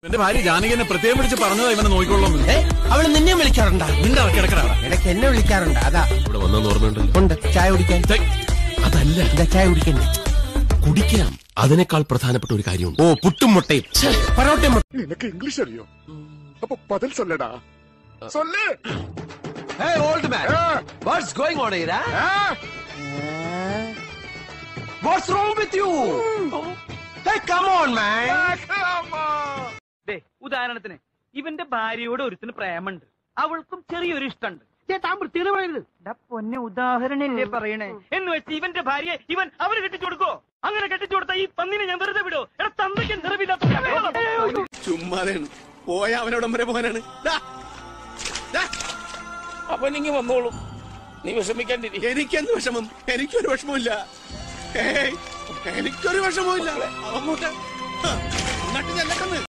എന്റെ ഭാര്യ ജാനകി എന്നെ പ്രത്യേകം വിളിച്ച് പറഞ്ഞതാ ഇവനെ നോക്കിക്കൊള്ളാം ഏ അവള് നിന്നെ വിളിക്കാറുണ്ടാ നിന്റെ കിടക്കടാ ഇടയ്ക്ക് എന്നെ വിളിക്കാറുണ്ട് അതാ ഇവിടെ വന്നെന്ന് ഓർമ്മയുണ്ടല്ലോ ഉണ്ട് ചായ കുടിക്കാൻ അതല്ല എന്താ ചായ കുടിക്കണ്ടേ കുടിക്കാം അതിനേക്കാൾ പ്രധാനപ്പെട്ട ഒരു കാര്യമുണ്ട് ഓ പുട്ടും മുട്ടയും ഛെ, പൊറോട്ടയും മുട്ട നിനക്ക് ഇംഗ്ലീഷ് അറിയോ അപ്പൊ പതിൽ സൊല്ലടാ സൊല്ലേ Hey, old man. What's going on here? Huh? What's wrong with you? Hey, come on, man. ദേ ഉദാഹരണത്തിന് ഇവന്റെ ഭാര്യയോട് ഒരുത്തിന് പ്രേമുണ്ട് അവൾക്കും ചെറിയൊരു ഇഷ്ടമുണ്ട് താൻ വൃത്തിയുടെ പറയരുത് പൊന്നെ ഉദാഹരണല്ലേ പറയണേ എന്ന് വെച്ച് ഇവന്റെ ഭാര്യയെ ഇവൻ അവന് കെട്ടിച്ചു കൊടുക്കോ അങ്ങനെ കെട്ടിച്ചു കൊടുത്ത ഈ പന്നിനെ ഞാൻ വെറുതെ വിടോ എടാ തന്തയ്ക്ക് നിറവില്ലാത്ത ചുമ്മാതെയാണ് പോയ അവനോടം വരെ പോകാനാണ് അപ്പൊ നീ വന്നോളൂ നീ വിഷമിക്കാണ്ടിരി എനിക്കെന്ത് വിഷമം എനിക്കൊരു വിഷമമില്ല ഏയ്, എനിക്കൊരു വിഷമമില്ല അങ്ങോട്ട് എന്നിട്ട് ചെല്ലട്ടെന്ന്